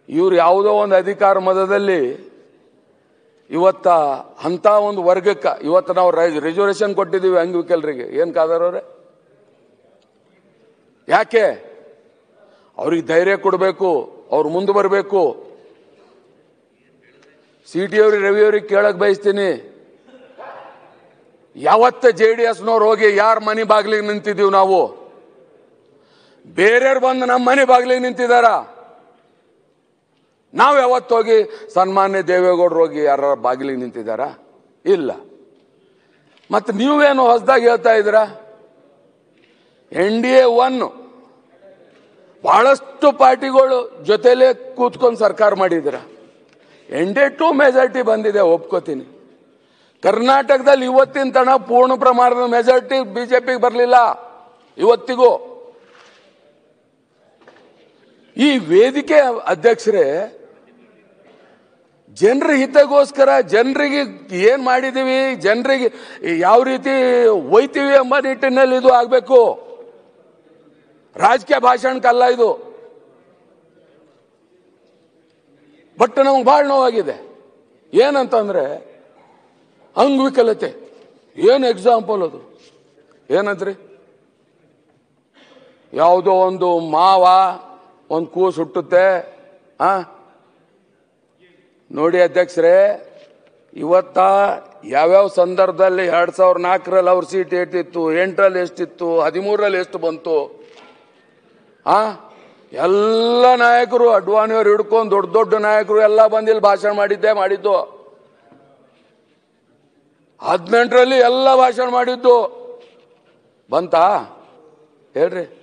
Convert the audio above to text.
ಇವ್ರು ಯಾವುದೋ ಒಂದು ಅಧಿಕಾರ ಮದದಲ್ಲಿ ಇವತ್ತ ಅಂತ ಒಂದು ವರ್ಗಕ್ಕೆ ಇವತ್ತು ನಾವು ರಿಸರ್ವೇಶನ್ ಕೊಟ್ಟಿದ್ದೀವಿ ಅಂಗವಿಕಲರಿಗೆ ಏನು ಕಾದಾರವ್ರೆ ಯಾಕೆ ಅವ್ರಿಗೆ ಧೈರ್ಯ ಕೊಡಬೇಕು ಅವ್ರು ಮುಂದೆ ಬರಬೇಕು ಸಿ ಟಿ ಅವ್ರಿಗೆ ರವಿ ಅವ್ರಿಗೆ ಕೇಳಕ್ ಬಯಸ್ತೀನಿ ಯಾವತ್ತ ಜೆ ಡಿ ಎಸ್ನವ್ರು ಹೋಗಿ ಯಾರ ಮನೆ ಬಾಗಿಲಿಗೆ ನಿಂತಿದ್ದೀವಿ ನಾವು ಬೇರೆಯವ್ರು ಬಂದು ನಮ್ಮ ಮನೆ ಬಾಗಿಲಿಗೆ ನಿಂತಿದಾರ ನಾವು ಯಾವತ್ತು ಹೋಗಿ ಸನ್ಮಾನ್ಯ ದೇವೇಗೌಡರು ಹೋಗಿ ಯಾರ ಬಾಗಿಲಿಗೆ ನಿಂತಿದಾರ ಇಲ್ಲ ಮತ್ತೆ ನೀವೇನು ಹೊಸದಾಗಿ ಹೇಳ್ತಾ ಇದ್ದೀರಾ ಎನ್ ಡಿ ಎ ಒನ್ ಬಹಳಷ್ಟು ಪಾರ್ಟಿಗಳು ಜೊತೆಲೇ ಕೂತ್ಕೊಂಡು ಸರ್ಕಾರ ಮಾಡಿದಿರ N D A to majority ಬಂದಿದೆ ಒಪ್ಕೋತೀನಿ ಕರ್ನಾಟಕದಲ್ಲಿ ಇವತ್ತಿನ ತನ ಪೂರ್ಣ ಪ್ರಮಾಣದ ಮೆಜಾರಿಟಿ ಬಿಜೆಪಿಗೆ ಬರಲಿಲ್ಲ ಇವತ್ತಿಗೂ ಈ ವೇದಿಕೆ ಅಧ್ಯಕ್ಷರೇ ಜನರ ಹಿತಗೋಸ್ಕರ ಜನರಿಗೆ ಏನ್ ಮಾಡಿದೀವಿ ಜನರಿಗೆ ಯಾವ ರೀತಿ ಒಯ್ತೀವಿ ಎಂಬ ನಿಟ್ಟಿನಲ್ಲಿ ಇದು ಆಗಬೇಕು ರಾಜಕೀಯ ಭಾಷಣಕ್ಕಲ್ಲ ಇದು ಬಟ್ ನಮಗೆ ಬಹಳ ನೋವಾಗಿದೆ ಏನಂತಂದ್ರೆ ಅಂಗವಿಕಲತೆ ಏನು ಎಕ್ಸಾಂಪಲ್ ಅದು ಏನಂತ್ರಿ ಯಾವುದೋ ಒಂದು ಮಾವ ಒಂದು ಕೂಸು ಹುಟ್ಟುತ್ತೆ ಆ ನೋಡಿ ಅಧ್ಯಕ್ಷರೇ ಇವತ್ತ ಯಾವ್ಯಾವ ಸಂದರ್ಭದಲ್ಲಿ ಎರಡ್ ಸಾವಿರದ ನಾಲ್ಕರಲ್ಲಿ ಅವ್ರ ಸೀಟ್ ಏಟಿತ್ತು ಎಂಟರಲ್ಲಿ ಎಷ್ಟಿತ್ತು ಹದಿಮೂರರಲ್ಲಿ ಎಷ್ಟು ಬಂತು ಆ ಎಲ್ಲ ನಾಯಕರು ಅಡ್ವಾಣಿಯವ್ರು ಹಿಡ್ಕೊಂಡು ದೊಡ್ಡ ದೊಡ್ಡ ನಾಯಕರು ಎಲ್ಲ ಬಂದಿಲ್ಲಿ ಭಾಷಣ ಮಾಡಿದ್ದೆ ಮಾಡಿದ್ದು ಹದಿನೆಂಟರಲ್ಲಿ ಎಲ್ಲ ಭಾಷಣ ಮಾಡಿದ್ದು ಬಂತಾ ಹೇಳ್ರಿ